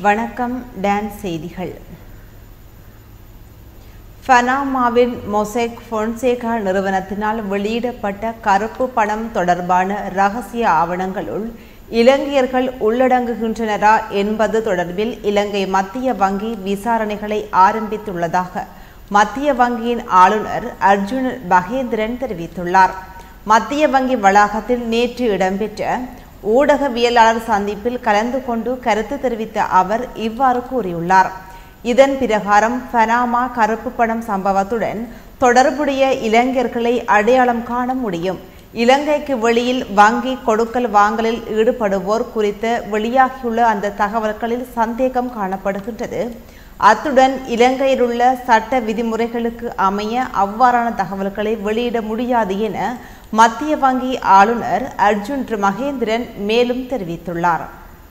வணக்கம் டான் செய்திகள் பனாமாவின் மொசைக் பொன்சேகா நிறுவனத்தினால் வெளியிடப்பட்ட கருப்பு பணம் தொடர்பான ரகசிய ஆவணங்களுள் இலங்கையர்கள் உள்ளடங்குகின்றனரா என்பது தொடர்பில் இலங்கை மத்திய வங்கி விசாரணைகளை ஆரம்பித்துள்ளதாக மத்திய வங்கியின் ஆளுநர் அர்ஜுன் மகேந்திரன் தெரிவித்துள்ளார் மத்திய வங்கி வளாகத்தில் நேற்று இடம்பெற்ற ஊடகவியலாளர் சந்திப்பில் கலந்து கொண்டு கருத்து தெரிவித்த அவர் இவ்வாறு கூறியுள்ளார் இதன் பிரகாரம் பனாமா கருப்பு பணம் சம்பவத்துடன் தொடர்புடைய இளைஞர்களை அடையாளம் காண முடியும் இலங்கைக்கு வெளியில் வங்கி கொடுக்கல் வாங்கலில் ஈடுபடுவோர் குறித்து வெளியாகியுள்ள அந்த தகவல்களில் சந்தேகம் காணப்படுகின்றது அத்துடன் இலங்கையில் உள்ள சட்ட விதிமுறைகளுக்கு அமைய அவ்வாறான தகவல்களை வெளியிட முடியாது என மத்திய வங்கி ஆளுநர் அர்ஜுன் மகேந்திரன் மேலும் தெரிவித்துள்ளார்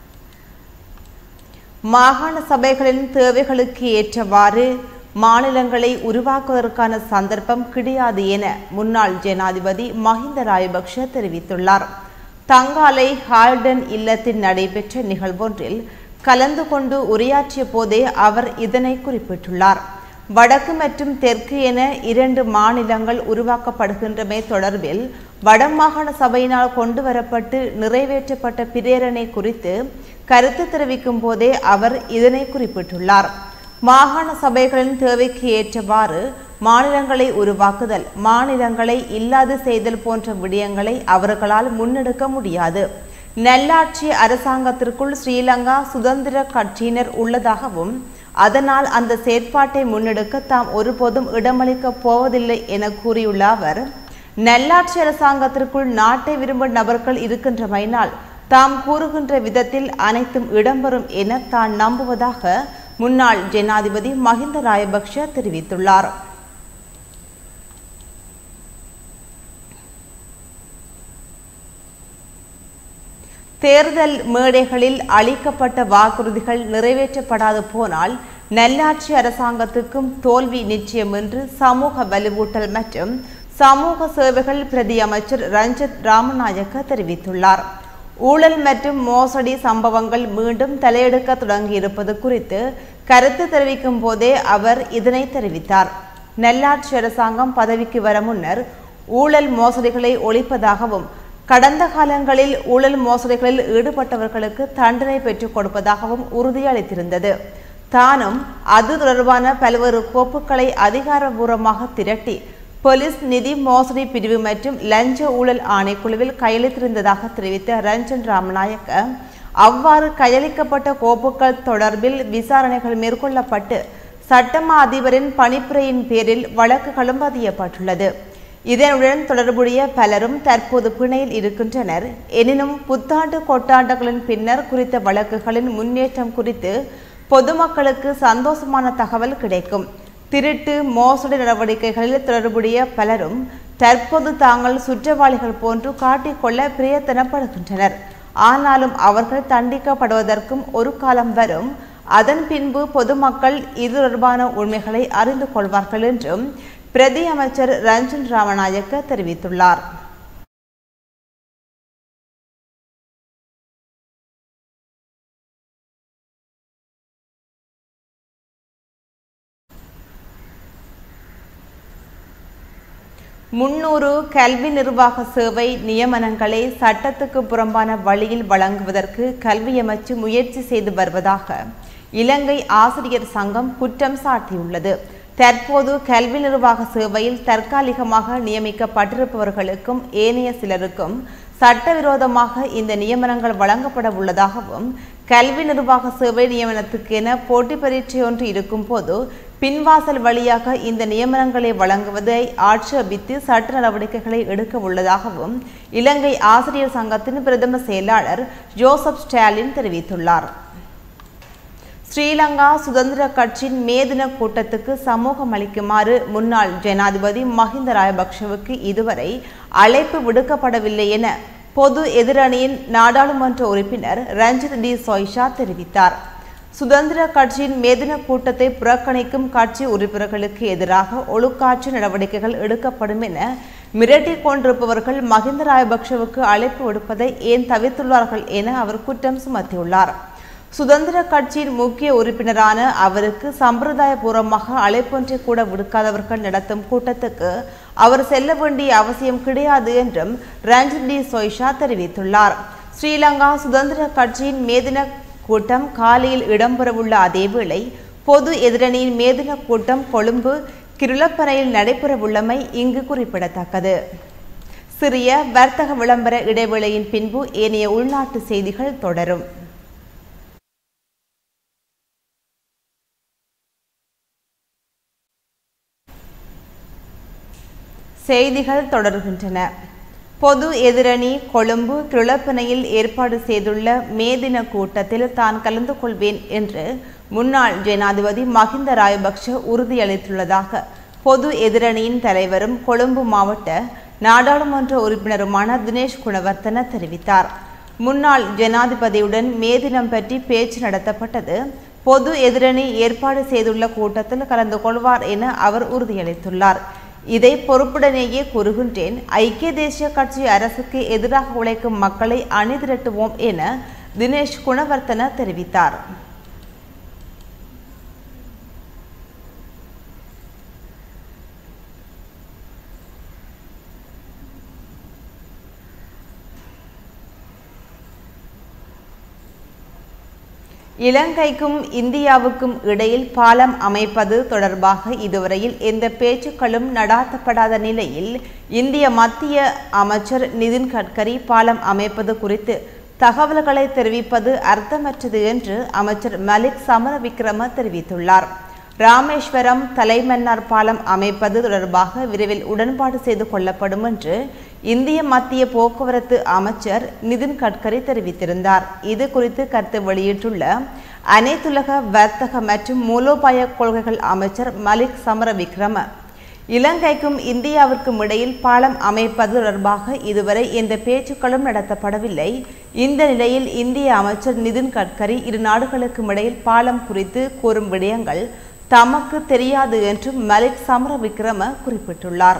மாகாண சபைகளின் தேவைகளுக்கு ஏற்றவாறு மாநிலங்களை உருவாக்குவதற்கான சந்தர்ப்பம் கிடையாது என முன்னாள் ஜனாதிபதி மஹிந்த ராயபக்ஷ தெரிவித்துள்ளார் தங்காலை ஹால்டன் இல்லத்தில் நடைபெற்ற நிகழ்வொன்றில் கலந்து கொண்டு உரையாற்றிய போதே அவர் இதனை குறிப்பிட்டுள்ளார் வடக்கு மற்றும் தெற்கு என இரண்டு மாநிலங்கள் உருவாக்கப்படுகின்றமை தொடர்பில் வடமாகாண சபையினால் கொண்டு வரப்பட்டு நிறைவேற்றப்பட்ட பிரேரணை குறித்து கருத்து தெரிவிக்கும் போதே அவர் இதனை குறிப்பிட்டுள்ளார் மாகாண சபைகளின் தேவைக்கு ஏற்றவாறு மாநிலங்களை உருவாக்குதல் மாநிலங்களை இல்லாது செய்தல் போன்ற விடயங்களை அவர்களால் முன்னெடுக்க முடியாது நல்லாட்சி அரசாங்கத்திற்குள் ஸ்ரீலங்கா சுதந்திர கட்சியினர் உள்ளதாகவும் அதனால் அந்த செயற்பாட்டை முன்னெடுக்க தாம் ஒருபோதும் இடமளிக்கப் போவதில்லை என கூறியுள்ள அவர் நல்லாட்சி அரசாங்கத்திற்குள் நாட்டை விரும்பும் நபர்கள் இருக்கின்றமையினால் தாம் கூறுகின்ற விதத்தில் அனைத்தும் இடம்பெறும் என தான் நம்புவதாக முன்னாள் ஜனாதிபதி மஹிந்த ராயபக்ஷ தெரிவித்துள்ளார் தேர்தல் மேடைகளில் அளிக்கப்பட்ட வாக்குறுதிகள் நிறைவேற்றப்படாது போனால் நல்லாட்சி அரசாங்கத்துக்கும் தோல்வி நிச்சயம் என்று சமூக வலுவூட்டல் மற்றும் சமூக சேவைகள் பிரதி அமைச்சர் ரஞ்சித் ராமநாயக்க தெரிவித்துள்ளார் ஊழல் மற்றும் மோசடி சம்பவங்கள் மீண்டும் தலையெடுக்க தொடங்கியிருப்பது குறித்து கருத்து தெரிவிக்கும் போதே அவர் இதனை தெரிவித்தார் நல்லாட்சி அரசாங்கம் பதவிக்கு வர முன்னர் ஊழல் மோசடிகளை ஒழிப்பதாகவும் கடந்த காலங்களில் ஊழல் மோசடிகளில் ஈடுபட்டவர்களுக்கு தண்டனை பெற்றுக் கொடுப்பதாகவும் உறுதியளித்திருந்தது தானும் அது தொடர்பான பல்வேறு கோப்புகளை அதிகாரபூர்வமாக திரட்டி போலீஸ் நிதி மோசடி பிரிவு மற்றும் லஞ்ச ஊழல் ஆணைக்குழுவில் கையளித்திருந்ததாக தெரிவித்த ரஞ்சன் ராமநாயக்க அவ்வாறு கையளிக்கப்பட்ட கோப்புகள் தொடர்பில் விசாரணைகள் மேற்கொள்ளப்பட்டு சட்டமா அதிபரின் பணிப்புரையின் பேரில் வழக்குகளும் பதியப்பட்டுள்ளது இதனுடன் தொடர்புடைய பலரும் தற்போது பிணையில் இருக்கின்றனர் எனினும் புத்தாண்டு கொட்டாண்டுகளின் பின்னர் குறித்த வழக்குகளின் முன்னேற்றம் குறித்து பொதுமக்களுக்கு சந்தோஷமான தகவல் கிடைக்கும் திருட்டு மோசடி நடவடிக்கைகளில் தொடர்புடைய பலரும் தற்போது தாங்கள் சுற்றவாளிகள் போன்று காட்டிக்கொள்ள பிரயத்தனப்படுகின்றனர் ஆனாலும் அவர்கள் தண்டிக்கப்படுவதற்கும் ஒரு காலம் வரும் அதன் பின்பு பொதுமக்கள் இது தொடர்பான உண்மைகளை அறிந்து கொள்வார்கள் என்றும் பிரதி அமைச்சர் ரஞ்சன் ராமநாயக்க தெரிவித்துள்ளார் முன்னூறு கல்வி நிர்வாக சேவை நியமனங்களை சட்டத்துக்கு புறம்பான வழியில் வழங்குவதற்கு கல்வி அமைச்சு முயற்சி செய்து வருவதாக இலங்கை ஆசிரியர் சங்கம் குற்றம் சாட்டியுள்ளது தற்போது கல்வி நிர்வாக சேவையில் தற்காலிகமாக நியமிக்கப்பட்டிருப்பவர்களுக்கும் ஏனைய சிலருக்கும் சட்டவிரோதமாக இந்த நியமனங்கள் வழங்கப்பட உள்ளதாகவும் கல்வி நிர்வாக சேவை நியமனத்துக்கென போட்டி பரீட்சை ஒன்று இருக்கும் போது பின்வாசல் வழியாக இந்த நியமனங்களை வழங்குவதை ஆட்சேபித்து சட்ட நடவடிக்கைகளை எடுக்க உள்ளதாகவும் இலங்கை ஆசிரியர் சங்கத்தின் பிரதம செயலாளர் ஜோசப் ஸ்டாலின் தெரிவித்துள்ளார் ஸ்ரீலங்கா சுதந்திர கட்சியின் மேதின கூட்டத்துக்கு சமூகம் அளிக்குமாறு முன்னாள் ஜனாதிபதி மஹிந்த ராயபக்ஷவுக்கு இதுவரை அழைப்பு விடுக்கப்படவில்லை என பொது எதிரணியின் நாடாளுமன்ற உறுப்பினர் ரஞ்சித் டி சொய்ஷா தெரிவித்தார் சுதந்திர கட்சியின் மேதின கூட்டத்தை புறக்கணிக்கும் கட்சி உறுப்பினர்களுக்கு எதிராக ஒழுக்காற்று நடவடிக்கைகள் எடுக்கப்படும் என மிரட்டிக் கொண்டிருப்பவர்கள் மஹிந்த ராயபக்ஷவுக்கு அழைப்பு விடுப்பதை ஏன் தவிர்த்துள்ளார்கள் என அவர் குற்றம் சுமத்தியுள்ளார் சுதந்திர கட்சியின் முக்கிய உறுப்பினரான அவருக்கு சம்பிரதாயபூர்வமாக அழைப்பொன்றை கூட விடுக்காதவர்கள் நடத்தும் கூட்டத்துக்கு அவர் செல்ல வேண்டிய அவசியம் கிடையாது என்றும் ரஞ்சித் டி சொய்ஷா தெரிவித்துள்ளார் ஸ்ரீலங்கா சுதந்திர கட்சியின் மேதின கூட்டம் காலையில் இடம்பெறவுள்ள அதேவேளை பொது எதிரணியின் மேதின கூட்டம் கொழும்பு கிருளப்பனையில் நடைபெறவுள்ளமை இங்கு குறிப்பிடத்தக்கது சிறிய வர்த்தக விளம்பர இடைவேளையின் பின்பு ஏனைய உள்நாட்டு செய்திகள் தொடரும் செய்திகள் தொடர்கின்றன பொது எதிரணி கொழும்பு கிளப்பனையில் ஏற்பாடு செய்துள்ள மேதின கூட்டத்தில் தான் கலந்து கொள்வேன் என்று முன்னாள் ஜனாதிபதி மஹிந்த ராயபக்ஷ உறுதியளித்துள்ளதாக பொது எதிரணியின் தலைவரும் கொழும்பு மாவட்ட நாடாளுமன்ற உறுப்பினருமான தினேஷ் குணவர்த்தன தெரிவித்தார் முன்னாள் ஜனாதிபதியுடன் மேதினம் பற்றி பேச்சு நடத்தப்பட்டது பொது எதிரணி ஏற்பாடு செய்துள்ள கூட்டத்தில் கலந்து கொள்வார் என அவர் உறுதியளித்துள்ளார் இதை பொறுப்புடனேயே கூறுகின்றேன் ஐக்கிய தேசிய கட்சி அரசுக்கு எதிராக உழைக்கும் மக்களை அணிதிரட்டுவோம் என தினேஷ் குணவர்த்தன தெரிவித்தார் இலங்கைக்கும் இந்தியாவுக்கும் இடையில் பாலம் அமைப்பது தொடர்பாக இதுவரையில் எந்த பேச்சுக்களும் நடாத்தப்படாத நிலையில் இந்திய மத்திய அமைச்சர் நிதின் கட்கரி பாலம் அமைப்பது குறித்து தகவல்களை தெரிவிப்பது அர்த்தமற்றது என்று அமைச்சர் மலிக் சமரவிக்ரம தெரிவித்துள்ளார் ராமேஸ்வரம் தலைமன்னார் பாலம் அமைப்பது தொடர்பாக விரைவில் உடன்பாடு செய்து கொள்ளப்படும் என்று இந்திய மத்திய போக்குவரத்து அமைச்சர் நிதின் கட்கரி தெரிவித்திருந்தார் இது குறித்து கருத்து வெளியிட்டுள்ள அனைத்துலக வர்த்தக மற்றும் மூலோபாய கொள்கைகள் அமைச்சர் மலிக் சமரவிக்ரம இலங்கைக்கும் இந்தியாவிற்கும் இடையில் பாலம் அமைப்பது தொடர்பாக இதுவரை எந்த பேச்சுக்களும் நடத்தப்படவில்லை இந்த நிலையில் இந்திய அமைச்சர் நிதின் கட்கரி இரு நாடுகளுக்கும் இடையில் பாலம் குறித்து கூறும் விடயங்கள் தமக்கு தெரியாது என்றும் மலிக் சமரவிக்ரம குறிப்பிட்டுள்ளார்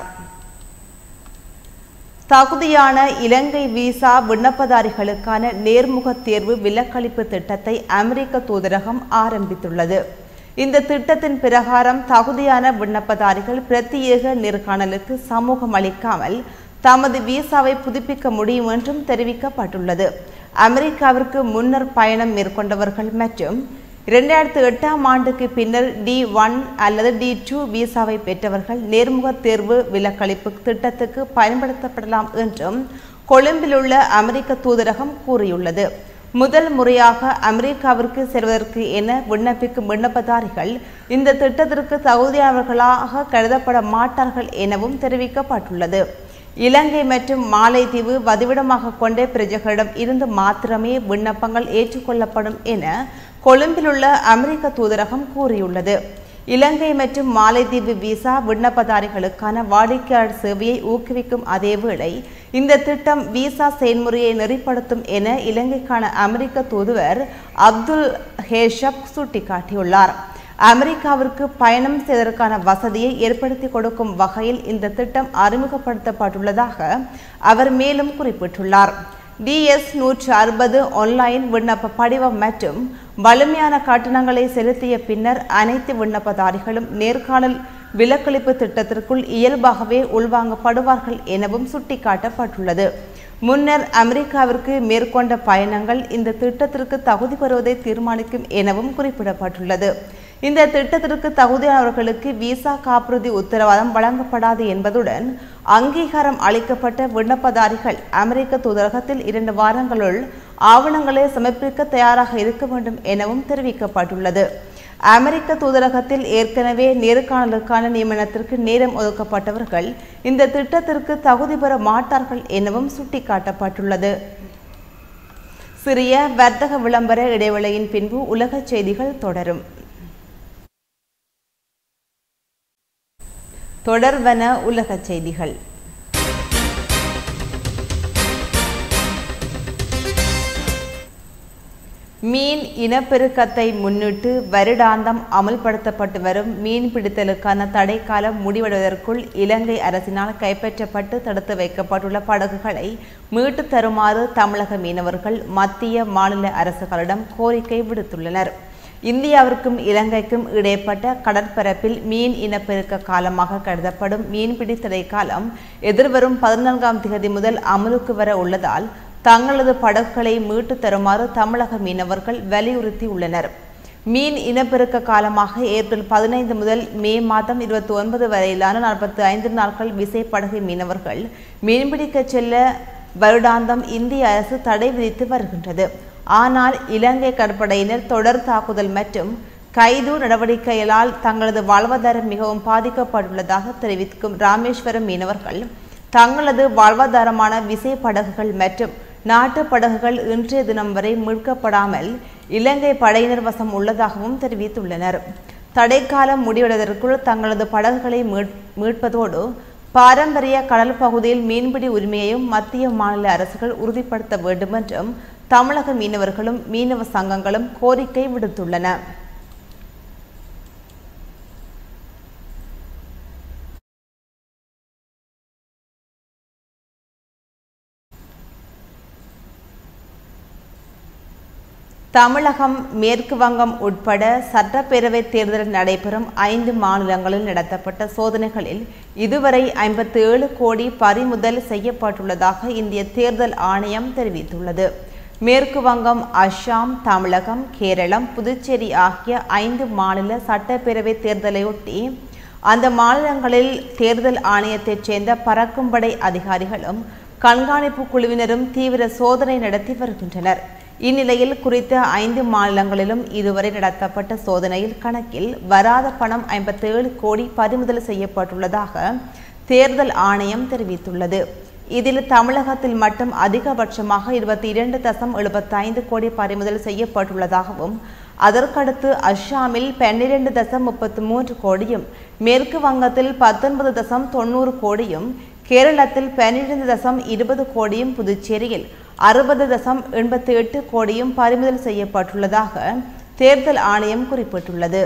தகுதியான இலங்கை விசா விண்ணப்பதாரிகளுக்கான நேர்முக தேர்வு விலக்களிப்பு திட்டத்தை அமெரிக்க தூதரகம் ஆரம்பித்துள்ளது இந்த திட்டத்தின் பிரகாரம் தகுதியான விண்ணப்பதாரிகள் பிரத்யேக நேர்காணலுக்கு சமூகம் அளிக்காமல் தமது விசாவை புதுப்பிக்க முடியும் என்றும் தெரிவிக்கப்பட்டுள்ளது அமெரிக்காவிற்கு முன்னர் பயணம் மேற்கொண்டவர்கள் மற்றும் இரண்டாயிரத்து எட்டாம் ஆண்டுக்கு பின்னர் டி ஒன் அல்லது டி டூ விசாவை பெற்றவர்கள் நேர்முக தேர்வு விலக்களிப்பு திட்டத்துக்கு பயன்படுத்தப்படலாம் என்றும் கொழும்பில் உள்ள அமெரிக்க தூதரகம் கூறியுள்ளது முதல் முறையாக அமெரிக்காவிற்கு செல்வதற்கு என விண்ணப்பிக்கும் விண்ணப்பதாரிகள் இந்த திட்டத்திற்கு தகுதியானவர்களாக கருதப்பட மாட்டார்கள் எனவும் தெரிவிக்கப்பட்டுள்ளது இலங்கை மற்றும் மாலைத்தீவு வதிவிடமாக கொண்ட பிரஜைகளிடம் இருந்து மாத்திரமே விண்ணப்பங்கள் ஏற்றுக்கொள்ளப்படும் என கொழும்பிலுள்ள அமெரிக்க தூதரகம் கூறியுள்ளது இலங்கை மற்றும் மாலைத்தீவு விசா விண்ணப்பதாரிகளுக்கான வாடிக்கையாளர் சேவையை ஊக்குவிக்கும் அதேவேளை இந்த திட்டம் விசா செயல்முறையை நெறிப்படுத்தும் என இலங்கைக்கான அமெரிக்க தூதுவர் அப்துல் ஹேஷப் சுட்டிக்காட்டியுள்ளார் அமெரிக்காவிற்கு பயணம் செய்வதற்கான வசதியை ஏற்படுத்தி கொடுக்கும் வகையில் இந்த திட்டம் அறிமுகப்படுத்தப்பட்டுள்ளதாக அவர் மேலும் குறிப்பிட்டுள்ளார் டிஎஸ் நூற்று அறுபது ஆன்லைன் விண்ணப்ப படிவம் மற்றும் வலிமையான கட்டணங்களை செலுத்திய பின்னர் அனைத்து விண்ணப்பதாரிகளும் நேர்காணல் விலக்களிப்பு திட்டத்திற்குள் இயல்பாகவே உள்வாங்கப்படுவார்கள் எனவும் சுட்டிக்காட்டப்பட்டுள்ளது முன்னர் அமெரிக்காவிற்கு மேற்கொண்ட பயணங்கள் இந்த திட்டத்திற்கு தகுதி பெறுவதை தீர்மானிக்கும் எனவும் குறிப்பிடப்பட்டுள்ளது இந்த திட்டத்திற்கு தகுதியானவர்களுக்கு விசா காப்புறுதி உத்தரவாதம் வழங்கப்படாது என்பதுடன் அங்கீகாரம் அளிக்கப்பட்ட விண்ணப்பதாரிகள் அமெரிக்க தூதரகத்தில் இரண்டு வாரங்களுள் ஆவணங்களை சமர்ப்பிக்க தயாராக இருக்க வேண்டும் எனவும் தெரிவிக்கப்பட்டுள்ளது அமெரிக்க தூதரகத்தில் ஏற்கனவே நேர்காணலுக்கான நியமனத்திற்கு நேரம் ஒதுக்கப்பட்டவர்கள் இந்த திட்டத்திற்கு தகுதி பெற மாட்டார்கள் எனவும் சுட்டிக்காட்டப்பட்டுள்ளது சிறிய வர்த்தக விளம்பர இடைவேளையின் பின்பு உலக செய்திகள் தொடரும் தொடர்வன உலக செய்திகள் மீன் இனப்பெருக்கத்தை முன்னிட்டு வருடாந்தம் அமல்படுத்தப்பட்டு வரும் மீன் பிடித்தலுக்கான தடைக்காலம் முடிவடைவதற்குள் இலங்கை அரசினால் கைப்பற்றப்பட்டு தடுத்து வைக்கப்பட்டுள்ள படகுகளை மீட்டு தருமாறு தமிழக மீனவர்கள் மத்திய மாநில அரசுகளிடம் கோரிக்கை விடுத்துள்ளனர் இந்தியாவிற்கும் இலங்கைக்கும் இடைப்பட்ட கடற்பரப்பில் மீன் இனப்பெருக்க காலமாக கருதப்படும் மீன்பிடி தடை காலம் எதிர்வரும் பதினான்காம் தேதி முதல் அமலுக்கு வர உள்ளதால் தங்களது படகுகளை மீட்டு தருமாறு தமிழக மீனவர்கள் வலியுறுத்தி உள்ளனர் மீன் இனப்பெருக்க காலமாக ஏப்ரல் பதினைந்து முதல் மே மாதம் இருபத்தி ஒன்பது வரையிலான நாற்பத்தி ஐந்து நாட்கள் விசைப்படகு மீனவர்கள் மீன்பிடிக்க செல்ல வருடாந்தம் இந்திய அரசு தடை விதித்து வருகின்றது ஆனால் இலங்கை கடற்படையினர் தொடர் தாக்குதல் மற்றும் கைது நடவடிக்கைகளால் தங்களது வாழ்வாதாரம் மிகவும் பாதிக்கப்பட்டுள்ளதாக தெரிவிக்கும் ராமேஸ்வரம் மீனவர்கள் தங்களது வாழ்வாதாரமான விசை படகுகள் மற்றும் நாட்டு படகுகள் இன்றைய தினம் வரை மீட்கப்படாமல் இலங்கை படையினர் வசம் உள்ளதாகவும் தெரிவித்துள்ளனர் தடைக்காலம் முடிவடைவதற்குள் தங்களது படகுகளை மீட்பதோடு பாரம்பரிய கடல் பகுதியில் மீன்பிடி உரிமையையும் மத்திய மாநில அரசுகள் உறுதிப்படுத்த வேண்டும் என்றும் தமிழக மீனவர்களும் மீனவ சங்கங்களும் கோரிக்கை விடுத்துள்ளன தமிழகம் மேற்கு வங்கம் உட்பட சட்டப்பேரவை தேர்தல் நடைபெறும் ஐந்து மாநிலங்களில் நடத்தப்பட்ட சோதனைகளில் இதுவரை ஐம்பத்தி ஏழு கோடி பறிமுதல் செய்யப்பட்டுள்ளதாக இந்திய தேர்தல் ஆணையம் தெரிவித்துள்ளது மேற்கு வங்கம் அஸ்ஸாம் தமிழகம் கேரளம் புதுச்சேரி ஆகிய ஐந்து மாநில சட்டப்பேரவை தேர்தலையொட்டி அந்த மாநிலங்களில் தேர்தல் ஆணையத்தைச் சேர்ந்த பறக்கும்படை அதிகாரிகளும் கண்காணிப்பு குழுவினரும் தீவிர சோதனை நடத்தி வருகின்றனர் இந்நிலையில் குறித்த ஐந்து மாநிலங்களிலும் இதுவரை நடத்தப்பட்ட சோதனையில் கணக்கில் வராத பணம் ஐம்பத்தேழு கோடி பறிமுதல் செய்யப்பட்டுள்ளதாக தேர்தல் ஆணையம் தெரிவித்துள்ளது இதில் தமிழகத்தில் மட்டும் அதிகபட்சமாக இருபத்தி இரண்டு தசம் எழுபத்தைந்து கோடி பறிமுதல் செய்யப்பட்டுள்ளதாகவும் அதற்கடுத்து அஸ்ஸாமில் பன்னிரண்டு தசம் முப்பத்தி மூன்று கோடியும் மேற்கு வங்கத்தில் பத்தொன்பது தசம் தொண்ணூறு கோடியும் கேரளத்தில் பன்னிரண்டு தசம் இருபது கோடியும் புதுச்சேரியில் அறுபது தசம் எண்பத்தி எட்டு கோடியும் பறிமுதல் செய்யப்பட்டுள்ளதாக தேர்தல் ஆணையம் குறிப்பிட்டுள்ளது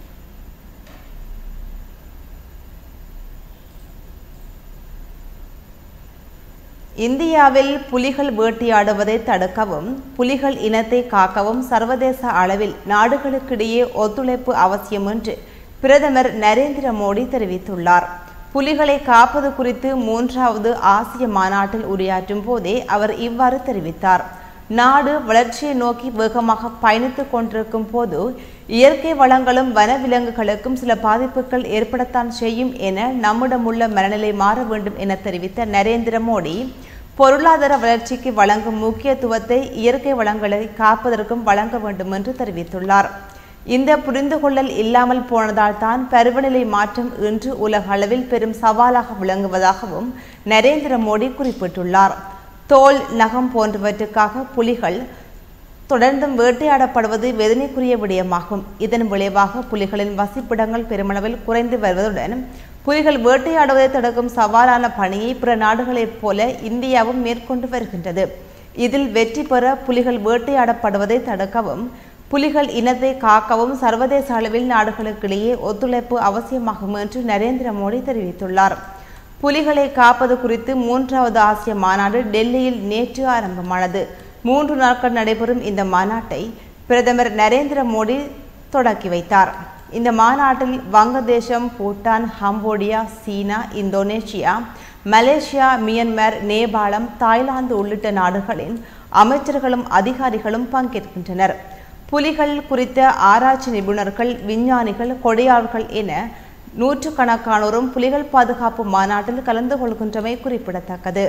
இந்தியாவில் புலிகள் வேட்டையாடுவதை தடுக்கவும் புலிகள் இனத்தை காக்கவும் சர்வதேச அளவில் நாடுகளுக்கிடையே ஒத்துழைப்பு அவசியம் என்று பிரதமர் நரேந்திர மோடி தெரிவித்துள்ளார் புலிகளை காப்பது குறித்து மூன்றாவது ஆசிய மாநாட்டில் உரையாற்றும் போதே அவர் இவ்வாறு தெரிவித்தார் நாடு வளர்ச்சியை நோக்கி வேகமாக பயணித்துக் கொண்டிருக்கும் போது இயற்கை வளங்களும் வனவிலங்குகளுக்கும் சில பாதிப்புகள் ஏற்படத்தான் செய்யும் என நம்மிடமுள்ள மனநிலை மாற வேண்டும் என தெரிவித்த நரேந்திர மோடி பொருளாதார வளர்ச்சிக்கு வழங்கும் முக்கியத்துவத்தை இயற்கை வளங்களை காப்பதற்கும் வழங்க வேண்டும் என்று தெரிவித்துள்ளார் இந்த புரிந்துகொள்ளல் இல்லாமல் போனதால் தான் பருவநிலை மாற்றம் இன்று உலக அளவில் பெரும் சவாலாக விளங்குவதாகவும் நரேந்திர மோடி குறிப்பிட்டுள்ளார் தோல் நகம் போன்றவற்றுக்காக புலிகள் தொடர்ந்தும் வேட்டையாடப்படுவது வேதனைக்குரிய விடயமாகும் இதன் விளைவாக புலிகளின் வசிப்பிடங்கள் பெருமளவில் குறைந்து வருவதுடன் புலிகள் வேட்டையாடுவதை தடுக்கும் சவாலான பணியை பிற நாடுகளைப் போல இந்தியாவும் மேற்கொண்டு வருகின்றது இதில் வெற்றி பெற புலிகள் வேட்டையாடப்படுவதை தடுக்கவும் புலிகள் இனத்தை காக்கவும் சர்வதேச அளவில் நாடுகளுக்கிடையே ஒத்துழைப்பு அவசியமாகும் என்று நரேந்திர மோடி தெரிவித்துள்ளார் புலிகளை காப்பது குறித்து மூன்றாவது ஆசிய மாநாடு டெல்லியில் நேற்று ஆரம்பமானது மூன்று நாட்கள் நடைபெறும் இந்த மாநாட்டை பிரதமர் நரேந்திர மோடி தொடக்கி வைத்தார் இந்த மாநாட்டில் Vangadesam Bhutan Cambodia China Indonesia Malaysia Myanmar Nepalam Thailand உள்ளிட்ட நாடுகளின் அமைச்சர்களும் அதிகாரிகளும் பங்கேற்கின்றனர் புலிகள் குறித்த ஆராய்ச்சி நிபுணர்கள் விஞ்ஞானிகள் கொடையாளர்கள் என நூற்றுக்கணக்கானோரும் புலிகள் பாதுகாப்பு மாநாட்டில் கலந்து கொள்கின்றமை குறிப்பிடத்தக்கது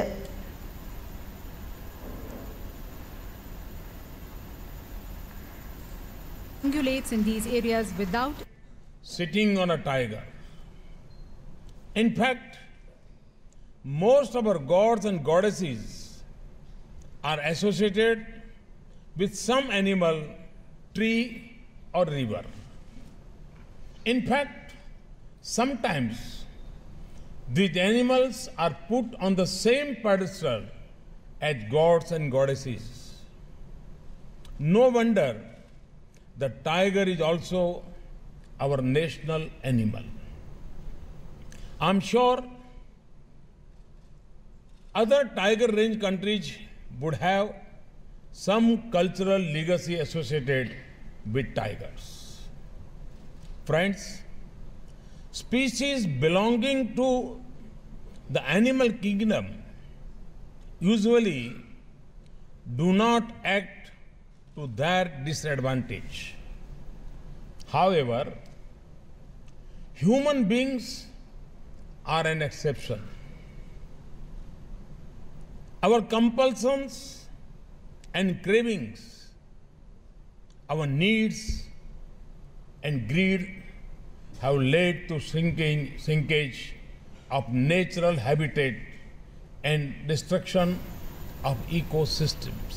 ungulates in these areas without sitting on a tiger. In fact, most of our gods and goddesses are associated with some animal, tree, or river. In fact, sometimes these animals are put on the same pedestal as gods and goddesses. No wonder the tiger is also our national animal. I'm sure other tiger range countries would have some cultural legacy associated with tigers. Friends, species belonging to the animal kingdom usually do not act to their disadvantage. However, human beings are an exception. Our compulsions and cravings, our needs and greed have led to sinking, sinkage of natural habitat and destruction of ecosystems.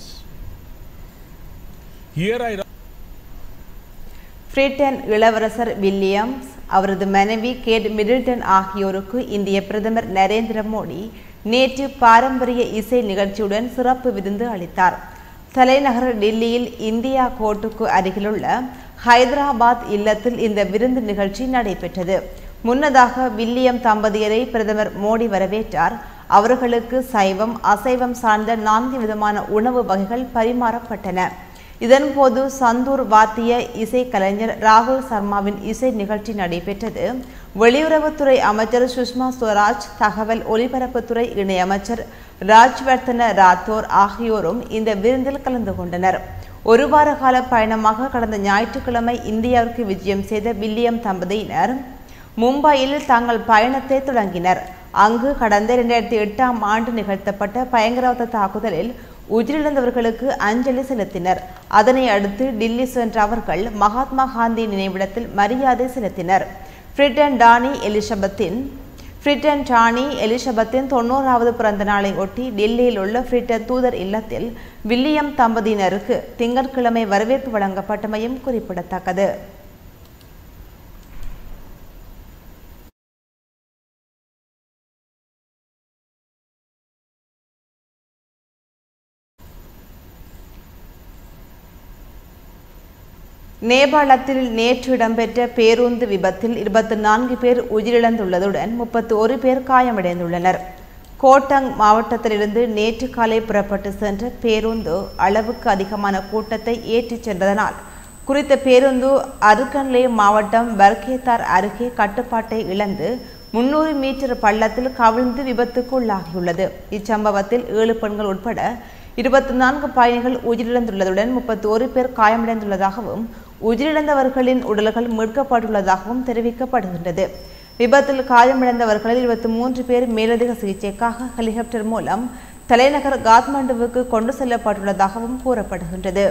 Here I Britain இளவரசர் Williams அவரது மனைவி Kate Middleton ஆகியோருக்கு இந்திய பிரதமர் நரேந்திர மோடி நேற்று பாரம்பரிய இசை நிகழ்ச்சியுடன் சிறப்பு விருந்து அளித்தார் தலைநகர் டில்லியில் இந்தியா கோட்டுக்கு அருகிலுள்ள ஹைதராபாத் இல்லத்தில் இந்த விருந்து நிகழ்ச்சி நடைபெற்றது முன்னதாக வில்லியம் தம்பதியரை பிரதமர் மோடி வரவேற்றார் அவர்களுக்கு சைவம் அசைவம் சார்ந்த நான்கு விதமான உணவு வகைகள் பரிமாறப்பட்டன இதன்போது சந்தூர் வாத்திய இசை கலைஞர் ராகுல் சர்மாவின் இசை நிகழ்ச்சி நடைபெற்றது வெளியுறவுத்துறை அமைச்சர் சுஷ்மா ஸ்வராஜ் தகவல் ஒலிபரப்புத்துறை இணையமைச்சர் ராஜ்வர்தன ராத்தோர் ஆகியோரும் இந்த விருந்தில் கலந்து கொண்டனர் ஒரு வார கால பயணமாக கடந்த ஞாயிற்றுக்கிழமை இந்தியாவிற்கு விஜயம் செய்த வில்லியம் தம்பதியினர் மும்பையில் தங்கள் பயணத்தை தொடங்கினர் அங்கு கடந்த இரண்டாயிரத்தி எட்டாம் ஆண்டு நிகழ்த்தப்பட்ட பயங்கரவாத தாக்குதலில் உயிரிழந்தவர்களுக்கு அஞ்சலி செலுத்தினர் அதனை அடுத்து டில்லி சென்ற அவர்கள் மகாத்மா காந்தி நினைவிடத்தில் மரியாதை செலுத்தினர் பிரிட்டன் டானி எலிசபெத்தின் பிரிட்டன் டானி எலிசபெத்தின் தொண்ணூறாவது பிறந்த நாளை ஒட்டி டெல்லியில் உள்ள பிரிட்டன் தூதர் இல்லத்தில் வில்லியம் தம்பதியினருக்கு திங்கட்கிழமை வரவேற்பு வழங்கப்பட்டமையும் குறிப்பிடத்தக்கது நேபாளத்தில் நேற்று இடம்பெற்ற பேருந்து விபத்தில் இருபத்தி நான்கு பேர் உயிரிழந்துள்ளதுடன் முப்பத்தி ஒரு பேர் காயமடைந்துள்ளனர் கோட்டங் மாவட்டத்திலிருந்து நேற்று காலை புறப்பட்டு சென்ற பேருந்து அளவுக்கு அதிகமான கூட்டத்தை ஏற்றிச் சென்றதனால் குறித்த பேருந்து அருக்கன்லே மாவட்டம் பர்கேத்தார் அருகே கட்டுப்பாட்டை இழந்து முன்னூறு மீட்டர் பள்ளத்தில் கவிழ்ந்து விபத்துக்கு உள்ளாகியுள்ளது இச்சம்பவத்தில் ஏழு பெண்கள் உட்பட இருபத்தி நான்கு பயணிகள் உயிரிழந்துள்ளதுடன் முப்பத்தி ஒரு பேர் காயமடைந்துள்ளதாகவும் உயிரிழந்தவர்களின் உடல்கள் மீட்கப்பட்டுள்ளதாகவும் தெரிவிக்கப்படுகின்றது விபத்தில் காயமடைந்தவர்களில் இருபத்தி மூன்று பேர் மேலதிக சிகிச்சைக்காக ஹெலிகாப்டர் மூலம் தலைநகர் காத்மண்டுவுக்கு கொண்டு செல்லப்பட்டுள்ளதாகவும் கூறப்படுகின்றது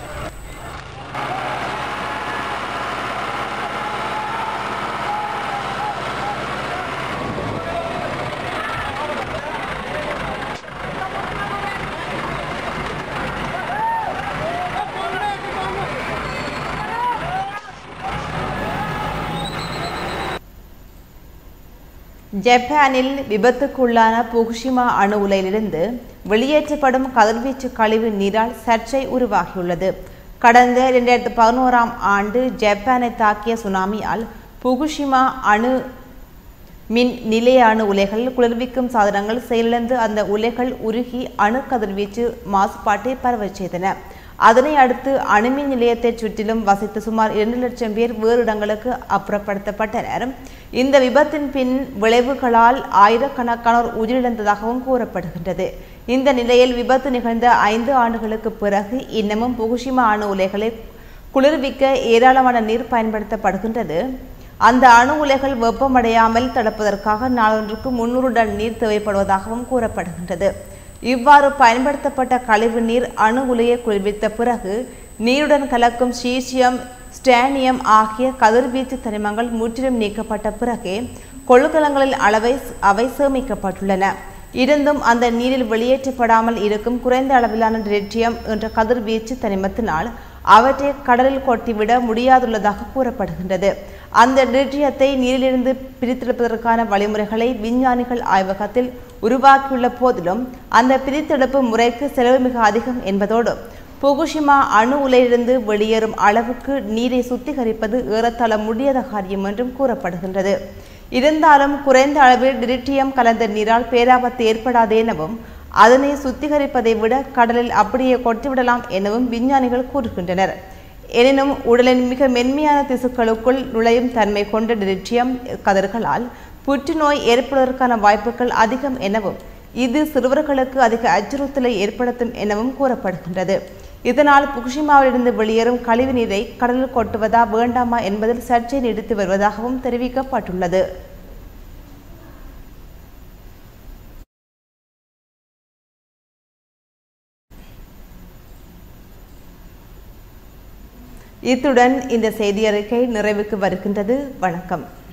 ஜப்பானில் விபத்துக்குள்ளான புகுஷிமா அணு உலையிலிருந்து வெளியேற்றப்படும் கதிர்வீச்சு கழிவு நீரால் சர்ச்சை உருவாகியுள்ளது கடந்த இரண்டாயிரத்து பதினோராம் ஆண்டு ஜப்பானை தாக்கிய சுனாமியால் புகுஷிமா அணு மின் நிலைய அணு உலைகள் குளிர்விக்கும் சாதனங்கள் செயலிழந்து அந்த உலைகள் உருகி அணு கதிர்வீச்சு மாசுபாட்டை பரவச் செய்தன அதனை அடுத்து அணுமின் நிலையத்தைச் சுற்றிலும் வசித்த சுமார் இரண்டு லட்சம் பேர் வேறு இடங்களுக்கு அப்புறப்படுத்தப்பட்டனர் இந்த விபத்தின் பின் விளைவுகளால் ஆயிரக்கணக்கானோர் உயிரிழந்ததாகவும் கூறப்படுகின்றது இந்த நிலையில் விபத்து நிகழ்ந்த ஐந்து ஆண்டுகளுக்கு பிறகு இன்னமும் புகுஷிமா அணு உலைகளை குளிர்விக்க ஏராளமான நீர் பயன்படுத்தப்படுகின்றது அந்த அணு உலைகள் வெப்பமடையாமல் தடுப்பதற்காக நாளொன்றுக்கு முன்னூறு டன் நீர் தேவைப்படுவதாகவும் கூறப்படுகின்றது இவ்வாறு பயன்படுத்தப்பட்ட கழிவு நீர் அணு உலையை குளிர்வித்த பிறகு நீருடன் கலக்கும் சீசியம் ஸ்டானியம் ஆகிய கதிர்வீச்சு தனிமங்கள் முற்றிலும் நீக்கப்பட்ட பிறகே கொள்கலங்களில் அளவை அவை சேமிக்கப்பட்டுள்ளன இருந்தும் அந்த நீரில் வெளியேற்றப்படாமல் இருக்கும் குறைந்த அளவிலான டிரெட்டியம் என்ற கதிர்வீச்சு தனிமத்தினால் அவற்றை கடலில் கொட்டிவிட முடியாதுள்ளதாக கூறப்படுகின்றது அந்த டிரெட்டியத்தை நீரிலிருந்து பிரித்தெடுப்பதற்கான வழிமுறைகளை விஞ்ஞானிகள் ஆய்வகத்தில் உருவாக்கியுள்ள போதிலும் அந்த பிரித்தெடுப்பு முறைக்கு செலவு மிக அதிகம் என்பதோடு புகுஷிமா அணு உலையிலிருந்து வெளியேறும் அளவுக்கு நீரை சுத்திகரிப்பது ஏறத்தாழ முடியாத காரியம் என்றும் கூறப்படுகின்றது இருந்தாலும் குறைந்த அளவில் டிரிட்டியம் கலந்த நீரால் பேராபத்து ஏற்படாது எனவும் அதனை சுத்திகரிப்பதை விட கடலில் அப்படியே கொட்டிவிடலாம் எனவும் விஞ்ஞானிகள் கூறுகின்றனர் எனினும் உடலின் மிக மென்மையான திசுக்களுக்குள் நுழையும் தன்மை கொண்ட டிரிட்டியம் கதிர்களால் புற்றுநோய் ஏற்படுவதற்கான வாய்ப்புகள் அதிகம் எனவும் இது சிறுவர்களுக்கு அதிக அச்சுறுத்தலை ஏற்படுத்தும் எனவும் கூறப்படுகின்றது இதனால் புகுஷிமாவிலிருந்து வெளியேறும் கழிவு நீரை கடலில் கொட்டுவதா வேண்டாமா என்பதில் சர்ச்சை நீடித்து வருவதாகவும் தெரிவிக்கப்பட்டுள்ளது இத்துடன் இந்த செய்தி அறிக்கை நிறைவுக்கு வருகின்றது வணக்கம்